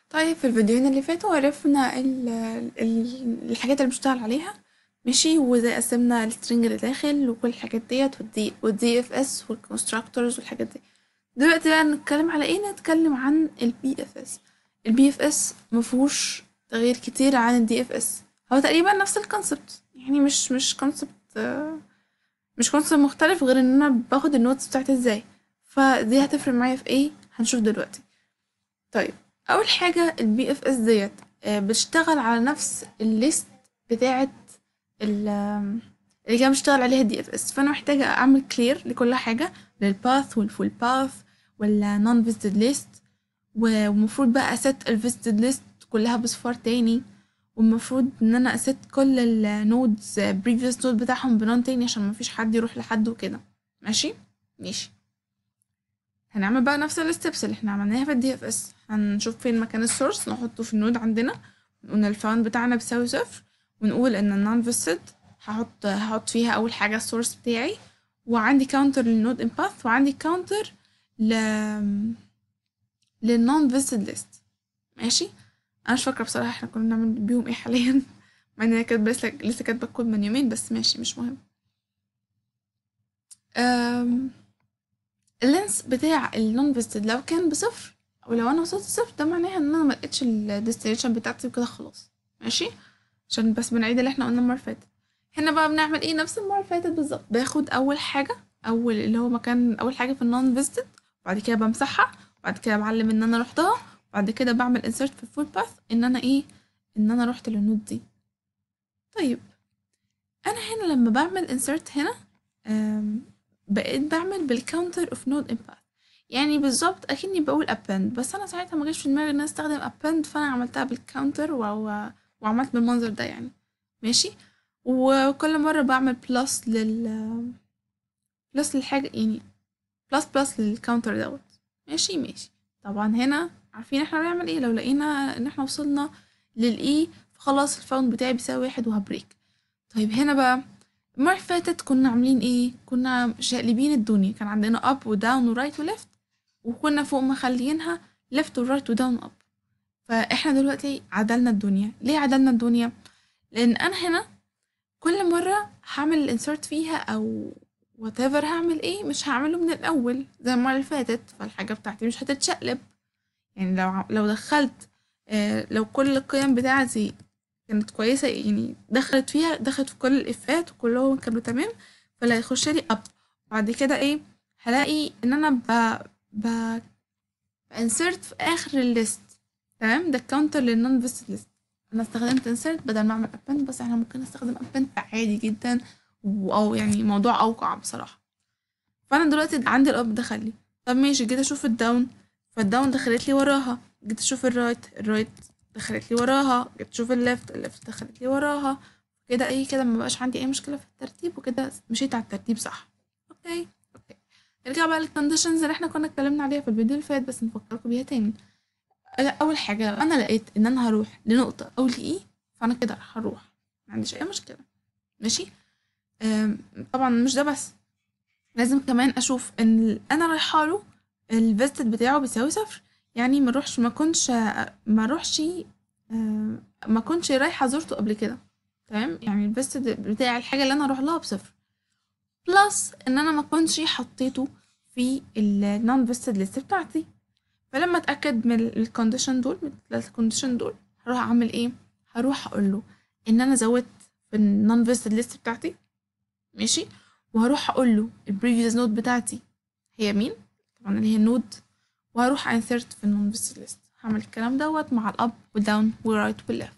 طيب في الفيديوهين اللي فاتوا عرفنا ال ال الحاجات اللي بنشتغل عليها ماشي وازاي قسمنا السترنج اللي داخل وكل الحاجات ديت والدي والدي اف اس والكونستراكتورز والحاجات دي دلوقتي بقى نتكلم على ايه نتكلم عن البي اف اس البي اف اس مفهوش تغيير كتير عن الدي اف اس هو تقريبا نفس الكونسبت يعني مش مش كونسبت مش كونسبت مختلف غير ان انا باخد النوتس بتاعتي ازاي فدي هتفرق معايا في ايه هنشوف دلوقتي طيب اول حاجه البي اف اس ديت آه، بتشتغل على نفس الليست بتاعه ال- آم، اللي كان بشتغل عليها الدي اف اس فانا محتاجه اعمل كلير لكل حاجه للباث والفول باث ولا نون فيزيتد ليست ومفروض بقى اسيت الفيزيتد ليست كلها بصفار تاني والمفروض ان انا اسيت كل النودز بريفيوس نود بتاعهم بنون تاني عشان مفيش حد يروح لحد وكده ماشي ماشي هنعمل بقى نفس الستبس اللي احنا عملناها في الدي اف اس هنشوف فين مكان السورس نحطه في النود عندنا نقول الفاوند بتاعنا بيساوي صفر ونقول ان النون فيسد هحط هحط فيها اول حاجه السورس بتاعي وعندي كاونتر للنود ان باث وعندي كاونتر ل للنون فيسد ليست ماشي انا مش فاكره بصراحه احنا كنا بنعمل بيهم ايه حاليا مع ان انا كاتبه لسه لسه كاتبه الكود من يومين بس ماشي مش مهم أم... اللينس بتاع النون فيستد لو كان بصفر او لو انا وصلت صفر ده معناها ان انا ملقتش الديستنيشن بتاعتي وكده خلاص ماشي عشان بس بنعيد اللي احنا قلنا المره اللي فاتت هنا بقى بنعمل ايه نفس المره اللي فاتت بالظبط باخد اول حاجه اول اللي هو مكان اول حاجه في النون فيستد وبعد كده بمسحها وبعد كده بعلم ان انا رحتها وبعد كده بعمل انسرت في الفول باث ان انا ايه ان انا رحت للنود دي طيب انا هنا لما بعمل انسرت هنا أم، بقيت بعمل بالكاونتر اوف نود ان باث يعني بالظبط اكني بقول append بس انا ساعتها ما جاش في دماغي ان انا استخدم append فانا عملتها بالكاونتر و... و... وعملت بالمنظر ده يعني ماشي وكل مرة بعمل بلس لل بلس للحاجة يعني بلس بلس للكاونتر دوت ماشي ماشي طبعا هنا عارفين احنا بنعمل ايه لو لقينا ان احنا وصلنا للاي فخلاص الفاوند بتاعي بيساوي واحد وهبريك طيب هنا بقى المرة اللي فاتت كنا عاملين ايه كنا شقلبين الدنيا كان عندنا اب وداون ورايت وليفت وكنا فوق مخليينها ليفت ورايت وداون اب فاحنا دلوقتي عدلنا الدنيا ليه عدلنا الدنيا لان انا هنا كل مرة هعمل الانسرت فيها او whatever هعمل ايه مش هعمله من الاول زي المرة اللي فاتت فالحاجة بتاعتي مش هتتشقلب يعني لو ع- لو دخلت آه لو كل القيم بتاعتي كانت كويسة يعني دخلت فيها دخلت في كل الإفات وكلهم كانوا تمام فلا يخش لي أب بعد كده إيه هلاقي إن أنا ب ب بانسرت في آخر الليست تمام ده الكاونتر للنون فيست ليست أنا استخدمت انسرت بدل ما أعمل append بس احنا ممكن نستخدم append عادي جدا و- أو يعني موضوع أوقع بصراحة فأنا دلوقتي عندي الأب دخل لي طب ماشي جيت أشوف الداون فالداون دخلت لي وراها جيت أشوف الرايت الرايت دخلت لي وراها جيت اشوف الليفت الليفت دخلت لي وراها كده ايه كده مبقاش عندي اي مشكله في الترتيب وكده مشيت على الترتيب صح اوكي اوكي نرجع بقى للكونديشنز اللي احنا كنا اتكلمنا عليها في الفيديو اللي فات بس نفكركم بيها تاني لا، اول حاجه لو انا لقيت ان انا هروح لنقطه او لايه فانا كده هروح ما عنديش اي مشكله ماشي أم، طبعا مش ده بس لازم كمان اشوف ان ال- انا رايحه له الفيزيت بتاعه بيساوي صفر يعني ما اروحش ما كنتش ما اروحش آه، ما كنتش رايحه زرته قبل كده تمام يعني الفيست بتاع الحاجه اللي انا اروح لها بصفر بلس ان انا ما كنتش حطيته في النون فيستد ليست بتاعتي فلما اتاكد من الكونديشن دول من الثلاث كونديشن دول هروح اعمل ايه هروح اقول له ان انا زودت في النون فيستد ليست بتاعتي ماشي وهروح اقول له البريفيوس نود بتاعتي هي مين طبعا اللي هي النود وهروح انسرت في النون فيستد ليست هعمل الكلام دوت مع الاب والداون والرايت والليفت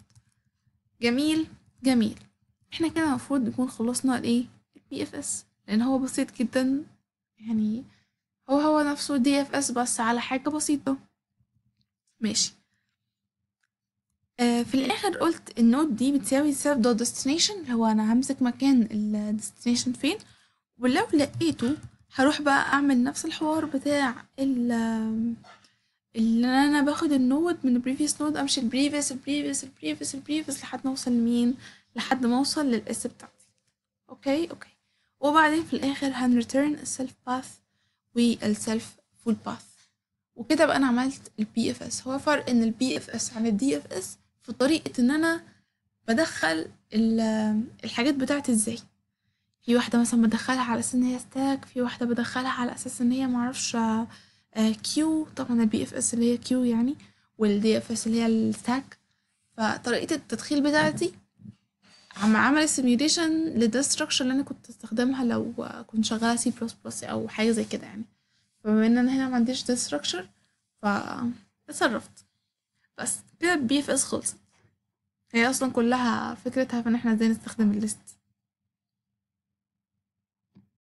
جميل جميل احنا كده المفروض نكون خلصنا الايه البي اف اس لان هو بسيط جدا يعني هو هو نفسه دي اف اس بس على حاجة بسيطة ماشي آه في الاخر قلت النود دي بتساوي self dot destination اللي هو انا همسك مكان ال destination فين ولو لقيته هروح بقى اعمل نفس الحوار بتاع ال اللي انا باخد النود من البريفيوس نود امشي البريفيوس البريفيوس البريفيوس البريفيوس لحد ما اوصل لمين لحد ما اوصل للاس بتاعتي اوكي اوكي وبعدين في الاخر هنريتيرن السيلف باث والسيلف فول باث وكده بقى انا عملت البي اف اس هو فرق ان البي اف اس عن الدي اف اس في طريقة ان انا بدخل ال- الحاجات بتاعتي ازاي في واحدة مثلا بدخلها على اساس ان هي ستاك في واحدة بدخلها على اساس ان هي معرفش كيو طبعا البي اف اس اللي هي كيو يعني والدي اف اس اللي هي الستاك فطريقة التدخيل بتاعتي عم عمل سيميوليشن للداتا ستراكشر اللي انا كنت استخدمها لو كنت شغالة سي بلس بلس او حاجة زي كده يعني فبما ان انا هنا ما عنديش داتا ستراكشر ف اتصرفت بس كده البي اف اس خلصت هي اصلا كلها فكرتها في ان احنا ازاي نستخدم الليست